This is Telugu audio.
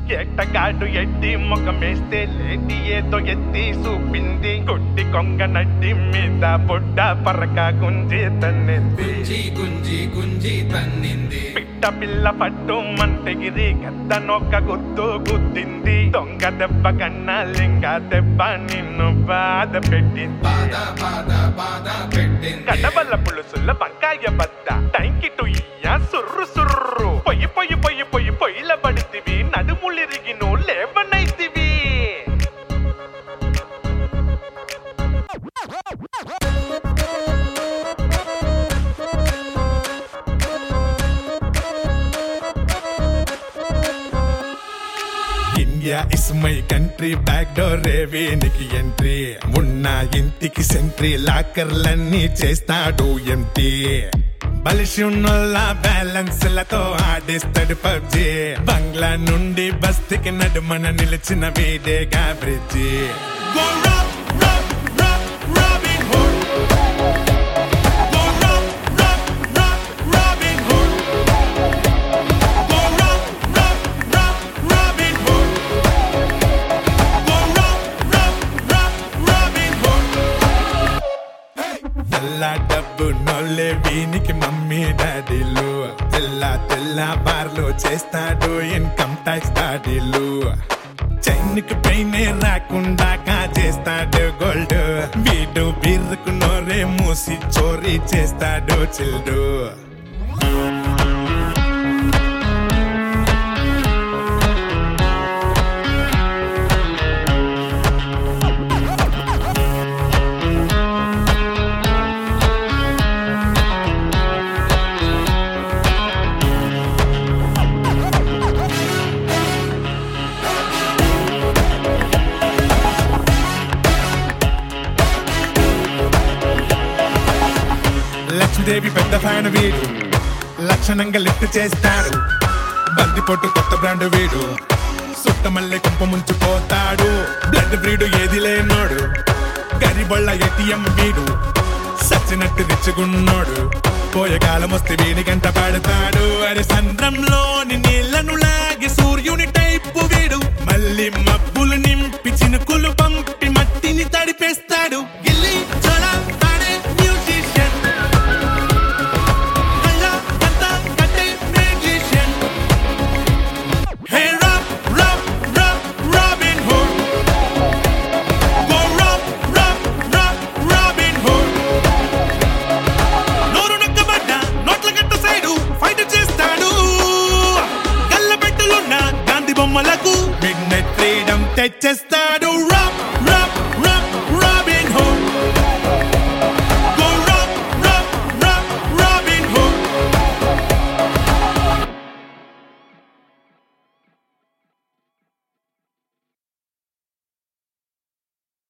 ఎట్టగాడు ఎట్టి ముఖమేస్తే లేటి ఏదో ఎత్తి చూపింది కొట్టి కొంగ నడ్డి మీద బొడ్డ పరక గుంజి తన్నింది గుంజి గుంజి గుంజి తన్నింది పిట్ట పిల్ల పట్టు మంటగిరి గద్ద నొక్క గుద్దు గుద్దింది దొంగ దెబ్బ కన్నా లింగ దెబ్బ నిన్ను బాధ పెట్టింది బాధ బాధ బాధ పెట్టింది కడవల పులుసుల వంకాయ బద్ద టైంకి టుయ్య సుర్రు సుర్రు పొయ్యి పొయ్యి పొయ్యి పొయ్యి పొయ్యిల పడితివి నడుములిరిగిను లేవనైతివి India is my country back door రేవేనికి ఎంట్రీ ఉన్న ఇంటికి సెంట్రీ లాకర్లన్నీ చేస్తాడు ఎంటీ బలిసి ఉన్నోళ్ళ బ్యాలెన్స్ లతో ఆడిస్తాడు పబ్జి బంగ్లా నుండి బస్తికి నడుమన నిలిచిన వీడేగా bridge Go rock, rock, rock, Robin Hood. Go rock, rock, rock, Robin Hood. Go rock, rock, rock, Robin Hood. Go rock, rock, rock, Robin Hood. తెల్ల డబ్బు నోళ్ళే వీనికి మమ్మీ డాడీలు తెల్ల తెల్ల బార్లు చేస్తాడు ఇన్కమ్ ట్యాక్స్ దాడీలు చైన్కి పైనే రాకుండా కాజేస్తాడు గోల్డ్ వీడు బీర్రకు నోరే మూసి చోరీ చేస్తాడు చిల్డు లక్ష్మీదేవి పెద్ద ఫ్యాన్ వీడు లక్షణంగా లిఫ్ట్ చేస్తాడు బందిపోటు కొత్త బ్రాండ్ వీడు సుట్టమల్లె కుంప ముంచుకోతాడు బ్లడ్ బ్రీడ్ ఏది లేనోడు గరిబొళ్ళ ఏటీఎం వీడు సచ్చినట్టు రిచ్చుకున్నోడు పోయే కాలం వస్తే వీడి గంట పాడతాడు అరే సంద్రంలోని నీళ్లను లాగి సూర్యుని టైపు వీడు మళ్ళీ మబ్బులు నింపి చినుకులు పంపి మట్టిని తడిపేస్తాడు గిల్లి చోళ ఆడే musician. అలా అంత కట్టే magician. Hey, rock, rock, rock, Robin Hood. Go rock, rock, rock, Robin Hood. నోరు నక్కబడ్డ నోట్ల గట్ట సైడు ఫైట్ చేస్తాడు గల్ల పెట్టలున్న గాంధీ బొమ్మలకు మిడ్ నైట్ ఫ్రీడమ్ తెచ్చేస్తాడు